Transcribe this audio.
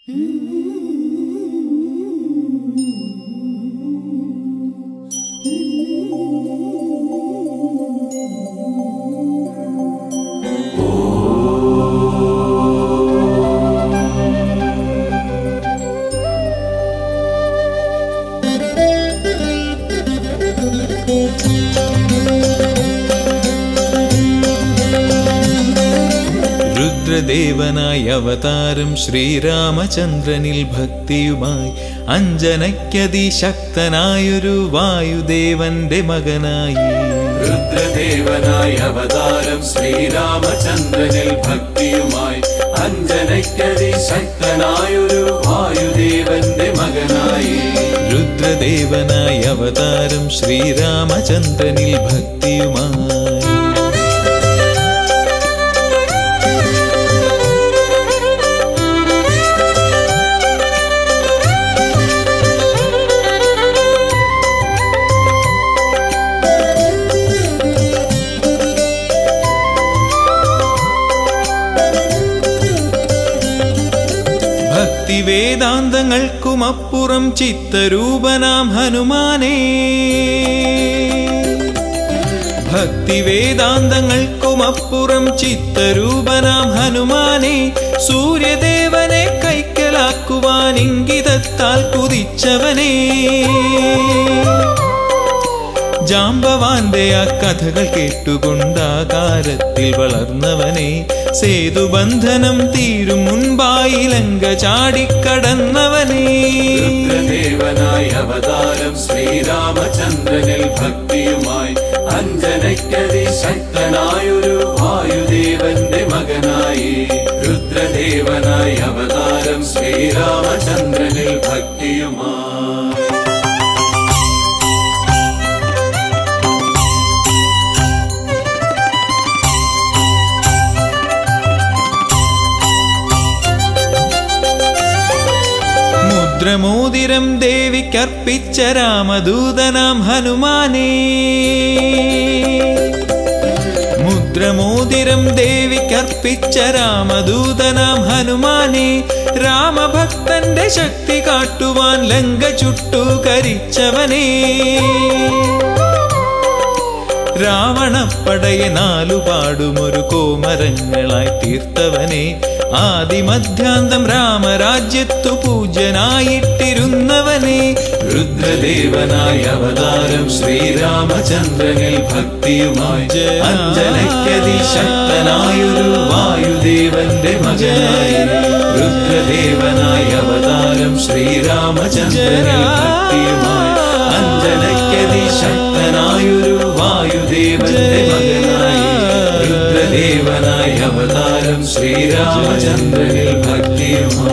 രുദ്രദേവനായി അവതാരം ശ്രീരാമചന്ദ്രനിൽ ഭക്തിയുമായി അഞ്ജനയ്ക്കതിശക്തനായൊരു വായുദേവന്റെ മകനായി രുദ്രദേവനായി അവതാരം ശ്രീരാമചന്ദ്രനിൽ ഭക്തിയുമായി അഞ്ജനയ്ക്കതി ശക്തനായൊരു വായുദേവന്റെ മകനായി രുദ്രദേവനായി അവതാരം ശ്രീരാമചന്ദ്രനിൽ ഭക്തിയുമായി ഭക്തിവേദാന്തങ്ങൾക്കുമപ്പുറം ചിത്തരൂപനാം ഹനുമാനേ ഭക്തിവേദാന്തങ്ങൾക്കുമപ്പുറം ചിത്തരൂപനാം ഹനുമാനെ സൂര്യദേവനെ കൈക്കലാക്കുവാൻ ഇംഗിതത്താൽ കുതിച്ചവനേ ജാമ്പവാന്റെ ആ കഥകൾ കേട്ടുകൊണ്ടാകാരത്തിൽ വളർന്നവനെ സേതുബന്ധനം തീരും മുൻപായി ലങ്ക ചാടിക്കടന്നവനേ രുദ്രദേവനായി അവതാരം ശ്രീരാമചന്ദ്രനിൽ ഭക്തിയുമായി അഞ്ജനയ്ക്കതി ശക്തനായൊരു വായുദേവന്റെ മകനായി രുദ്രദേവനായി അവതാരം ശ്രീരാമചന്ദ്രനിൽ ഭക്തിയുമായി മുദ്രമോതിരം ദേവിക്കർപ്പിച്ച രാമദൂതനാം ഹനുമാനേ മുദ്രമോതിരം ദേവിക്കർപ്പിച്ച രാമദൂതനാം ഹനുമാനെ രാമഭക്തന്റെ ശക്തി കാട്ടുവാൻ ലങ്ക ചുട്ടു കരിച്ചവനേ രാവണപ്പടയെ നാലുപാടുമൊരു കോമരങ്ങളായി തീർത്തവനെ ആദിമധ്യാന്തം രാമരാജ്യത്തു പൂജ്യനായിട്ടിരുന്നവനെ രുദ്രദേവനായി അവതാരം ശ്രീരാമചന്ദ്രനിൽ ഭക്തിയുമായി അഞ്ജനയ്ക്കതി ശക്തനായൊരു വായുദേവന്റെ മകനായി രുദ്രദേവനായി അവതാരം ശ്രീരാമചന്ദ്രനിൽ ഭക്തിയുമായി അഞ്ജനയ്ക്കതി ശക്തനായൊരു വായുദേവന്റെ മകനായി രുദ്രദേവനായി അവതാരം ശ്രീരാമചന്ദ്രനിൽ ഭക്തിയുമായി